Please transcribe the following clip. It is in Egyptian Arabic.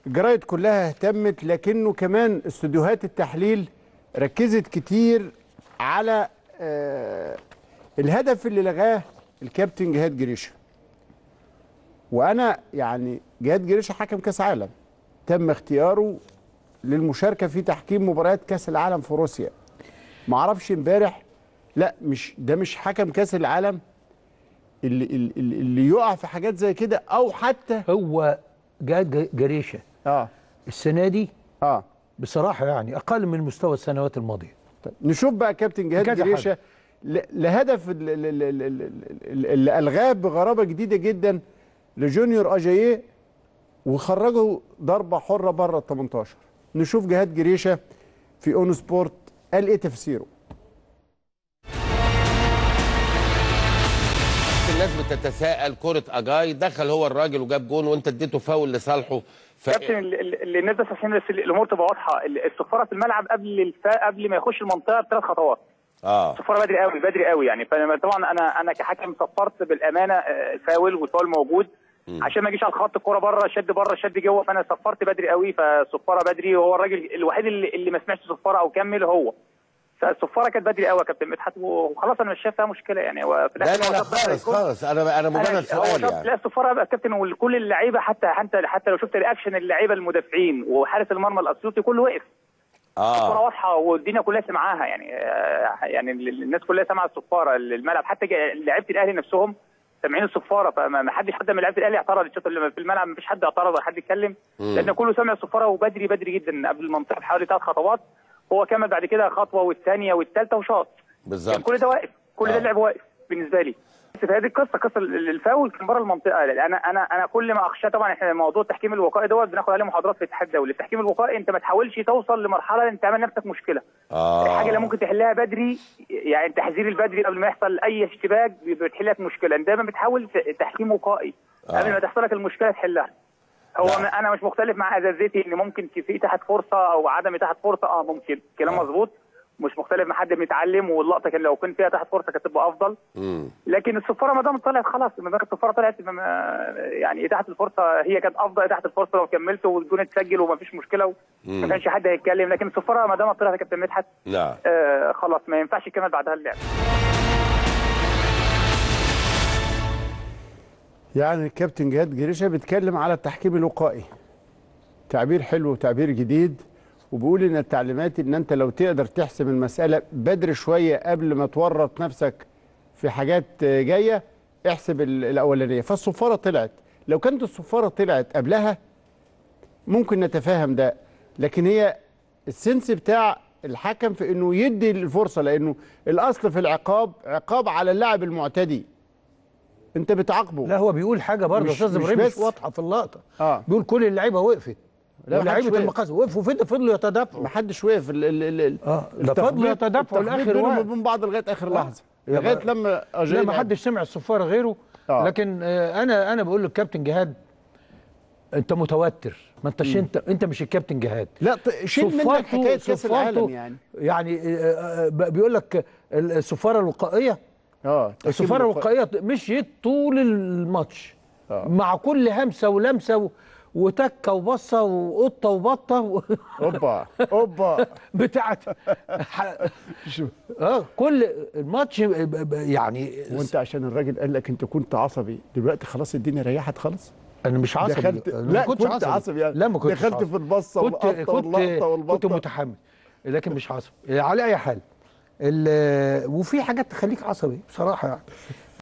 الجرايد كلها اهتمت لكنه كمان استوديوهات التحليل ركزت كتير على آه الهدف اللي لغاه الكابتن جهاد جريشه وانا يعني جهاد جريشه حكم كاس عالم تم اختياره للمشاركه في تحكيم مباريات كاس العالم في روسيا ما اعرفش امبارح لا مش ده مش حكم كاس العالم اللي اللي, اللي يقع في حاجات زي كده او حتى هو جهاد جريشه اه السنه دي اه بصراحه يعني اقل من مستوى السنوات الماضيه طيب نشوف بقى كابتن جهاد كذا جريشه ل- لهدف ال- ال- ال- ال- ال- ال- اللي الغاه بغرابه جديده جدا لجونيور اجاييه وخرجه ضربه حره بره ال 18 نشوف جهاد جريشه في اون سبورت قال ايه تفسيره الناس بتتساءل كرة اجاي دخل هو الراجل وجاب جون وانت اديته فاول لصالحه ف... كابتن ال- ال- اللي الناس بس عشان بس الامور تبقى واضحه ال- الصفاره في الملعب قبل الفا قبل ما يخش المنطقه بثلاث خطوات اه الصفاره بدري قوي بدري قوي يعني فطبعا انا انا كحكم صفرت بالامانه آه، الفاول والفاول موجود عشان ما اجيش على الخط الكوره بره شد بره شد جوه فانا صفرت بدري قوي فالصفاره بدري وهو الراجل الوحيد اللي, اللي ما سمعش صفاره او كمل هو فالصفاره كانت بدري قوي يا كابتن مدحت وخلاص انا مش شايف فيها مشكله يعني هو في لا الآخر لا هو لا شاط بس خالص الكورة. خالص انا انا مجرد أنا- هو سؤال شاط- يعني لا الصفاره بقى كابتن وكل اللعيبه حتى حتى حتى لو شفت رياكشن اللعيبه المدافعين وحارس المرمى الاسيوطي كله وقف الصفاره اه واضحه والدنيا كلها سمعاها يعني آه، يعني ال- الناس كلها سمعت الصفاره الملعب حتى جا- لعيبه الاهلي نفسهم سامعين الصفاره فما ما حدش حد من لعيبه الاهلي اعترض الشوط اللي في الملعب ما فيش حد اعترض ولا حد اتكلم لان كله سمع الصفاره وبدري بدري جدا قبل المنطقه بحوالي ثلاث خطوات هو كمل بعد كده خطوه والثانيه والثالثه وشاط كان بالظبط كل ده واقف كل آه. ده اللعب واقف بالنسبه لي بس في هذه القصه قصه ال- الفاول كان بره المنطقه انا انا انا كل ما اخشى طبعا احنا موضوع التحكيم الوقائي دوت بناخد عليه محاضرات في الاتحاد الدولي التحكيم الوقائي انت ما تحاولش توصل لمرحله انت تعمل نفسك مشكله اه الحاجه اللي ممكن تحلها بدري يعني التحذير البدري قبل ما يحصل اي اشتباك بتحل لك مشكله انت دايما بتحاول ت- تحكيم وقائي آه. قبل ما تحصل لك المشكله تحلها هو نعم. م- انا مش مختلف مع ازازتي ان ممكن في اتاحه فرصه او عدم اتاحه فرصه اه ممكن كلام آه. مظبوط مش مختلف مع حد بيتعلم واللقطه كان لو كان فيها اتاحه فرصه كانت تبقى افضل امم لكن الصفاره ما دام طلعت خلاص ما دام الصفاره طلعت ما- يعني اتاحه الفرصه هي كانت افضل اتاحه الفرصه لو كملت والجون اتسجل وما فيش مشكله مم. ما كانش حد هيتكلم لكن الصفاره ما دام طلعت يا كابتن مدحت نعم آه خلاص ما ينفعش يكمل بعدها اللعب يعني الكابتن جهاد جريشه بيتكلم على التحكيم الوقائي تعبير حلو وتعبير جديد وبيقول ان التعليمات ان انت لو تقدر تحسم المساله بدري شويه قبل ما تورط نفسك في حاجات جايه احسب ال- الاولانيه فالصفاره طلعت لو كانت الصفاره طلعت قبلها ممكن نتفاهم ده لكن هي السنس بتاع الحكم في انه يدي الفرصه لانه الاصل في العقاب عقاب على اللاعب المعتدي انت بتعاقبه لا هو بيقول حاجه برضه مش- يا استاذ مش ابراهيم مش بس. واضحه في اللقطه اه بيقول كل اللعيبه وقفت لا، محدش لعيبه وقف. المقاصه وقفوا فضلوا فضلوا يتدافعوا ما حدش وقف ال ال ال ال اه ده فضلوا التخبيط- يتدافعوا التخبيط لاخر بينهم وقت وبين بعض لغايه اخر آه. لحظه يبقى- لغايه لما لا اجاي ما حدش سمع الصفاره غيره آه. لكن آه انا انا بقول للكابتن جهاد انت متوتر ما انتش انت انت مش الكابتن جهاد لا ط- شيل منك صفارته- حكايه كاس صفارته العالم يعني يعني آه، آه، بيقول لك الصفاره الوقائيه اه تحكيم الصفاره الوقائي. الوقائيه مشيت طول الماتش آه. مع كل همسه ولمسه و- وتكه وبصه وقطه وبطه و... اوبا اوبا بتاعت ح- اه كل الماتش ب- ب- يعني وانت عشان الراجل قال لك انت كنت عصبي دلوقتي خلاص الدنيا ريحت خلاص انا مش عصبي دخلت أنا ما لا كنتش كنت عصبي يعني لا ما كنتش دخلت عصبي. في البصه كنت والقطه كنت واللقطه كنت والبطه متحمس لكن مش عصبي على اي حال ال- وفي حاجات تخليك عصبي بصراحه يعني